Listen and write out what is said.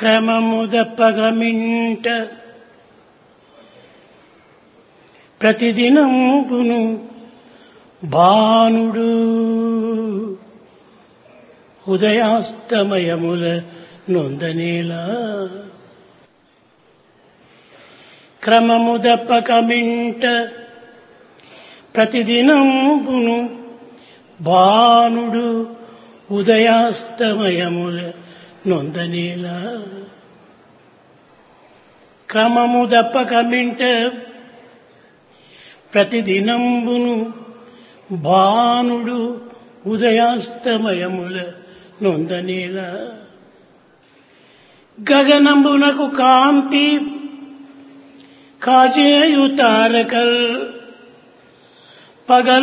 క్రమముదప్పగమింట ప్రతిదినంబును భానుడు ఉదయాస్తమయముల నొందనేలా క్రమముదప్పకమింట ప్రతిదినంబును భానుడు ఉదయాస్తమయముల నొందనేలా క్రమముదప్పకమింట ప్రతిదినంబును భానుడు ఉదయాస్తమయముల నొందనేలా గగనంబునకు కాంతి కాజేయు తారకల్ పగల